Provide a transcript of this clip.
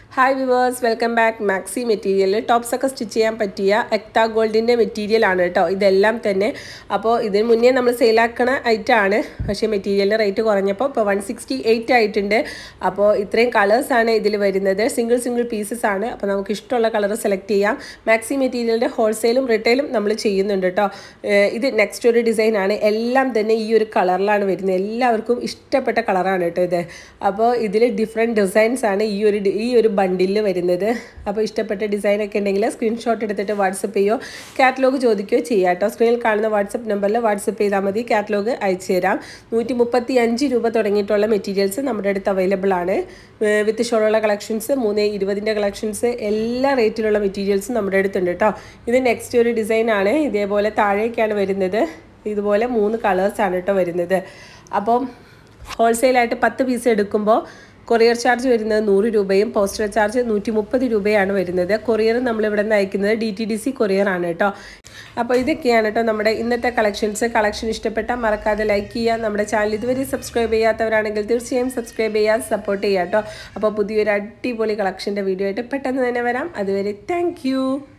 hi viewers welcome back maxi material tops ഒക്കെ stitch ചെയ്യാൻ പറ്റിയ എക്താ ഗോൾഡിൻ്റെ മെറ്റീരിയൽ ആണ് കേട്ടോ ഇതെല്ലാം തന്നെ അപ്പോൾ ഇതിന് മുന്നേ നമ്മൾ സെയിലാക്കണ ഐറ്റം ആണ് പക്ഷേ മെറ്റീരിയലിൻ്റെ റേറ്റ് കുറഞ്ഞപ്പോൾ ഇപ്പോൾ വൺ സിക്സ്റ്റി എയ്റ്റ് ആയിട്ടുണ്ട് അപ്പോൾ ഇത്രയും കളേഴ്സാണ് ഇതിൽ വരുന്നത് സിംഗിൾ സിംഗിൾ പീസസ് ആണ് അപ്പോൾ നമുക്ക് ഇഷ്ടമുള്ള കളർ സെലക്ട് ചെയ്യാം മാക്സി മെറ്റീരിയലിൻ്റെ ഹോൾസെയിലും റിറ്റെയിലും നമ്മൾ ചെയ്യുന്നുണ്ട് കേട്ടോ ഏഹ് ഇത് നെക്സ്റ്റ് ഒരു ഡിസൈൻ ആണ് എല്ലാം തന്നെ ഈ ഒരു കളറിലാണ് വരുന്നത് എല്ലാവർക്കും ഇഷ്ടപ്പെട്ട കളറാണ് കേട്ടോ ഇത് അപ്പോൾ ഇതിൽ ഡിഫറെൻറ്റ് ഡിസൈൻസ് ആണ് ഈ ഒരു ഡി- ഈ ഒരു ബണ്ടിൽ വരുന്നത് അപ്പോൾ ഇഷ്ടപ്പെട്ട ഡിസൈൻ ഒക്കെ ഉണ്ടെങ്കിൽ സ്ക്രീൻഷോട്ട് എടുത്തിട്ട് വാട്സപ്പ് ചെയ്യുകയോ കാറ്റലോഗ് ചോദിക്കുകയോ ചെയ്യാം കേട്ടോ സ്ക്രീനിൽ കാണുന്ന വാട്സപ്പ് നമ്പറിൽ വാട്സപ്പ് ചെയ്താൽ മതി കാറ്റലോഗ് അയച്ചു തരാം നൂറ്റി മുപ്പത്തി അഞ്ച് രൂപ തുടങ്ങിയിട്ടുള്ള മെറ്റീരിയൽസ് നമ്മുടെ അടുത്ത് അവൈലബിൾ ആണ് വിത്ത് ഷോളുള്ള കളക്ഷൻസ് മൂന്ന് ഇരുപതിൻ്റെ കളക്ഷൻസ് എല്ലാ റേറ്റിലുള്ള മെറ്റീരിയൽസും നമ്മുടെ അടുത്തുണ്ട് കേട്ടോ ഇത് നെക്സ്റ്റ് ഒരു ഡിസൈൻ ആണ് ഇതേപോലെ താഴേക്കാണ് വരുന്നത് ഇതുപോലെ മൂന്ന് കളേഴ്സാണ് കേട്ടോ വരുന്നത് അപ്പം ഹോൾസെയിലായിട്ട് പത്ത് പീസ് എടുക്കുമ്പോൾ കൊറിയർ ചാർജ് വരുന്നത് നൂറ് രൂപയും പോസ്റ്റൽ ചാർജ് നൂറ്റി മുപ്പത് രൂപയാണ് വരുന്നത് കൊറിയർ നമ്മളിവിടെ നിന്ന് അയക്കുന്നത് D T D C courier ആണ് കേട്ടോ അപ്പോൾ ഇതൊക്കെയാണ് കേട്ടോ നമ്മുടെ ഇന്നത്തെ കളക്ഷൻസ് കളക്ഷൻ ഇഷ്ടപ്പെട്ടാൽ മറക്കാതെ ലൈക്ക് ചെയ്യുക നമ്മുടെ ചാനൽ ഇതുവരെ സബ്സ്ക്രൈബ് ചെയ്യാത്തവരാണെങ്കിൽ തീർച്ചയായും സബ്സ്ക്രൈബ് ചെയ്യുക സപ്പോർട്ട് ചെയ്യുക കേട്ടോ അപ്പോൾ പുതിയൊരു അടിപൊളി കളക്ഷൻ്റെ വീഡിയോ ആയിട്ട് പെട്ടെന്ന് തന്നെ വരാം അതുവരെ താങ്ക്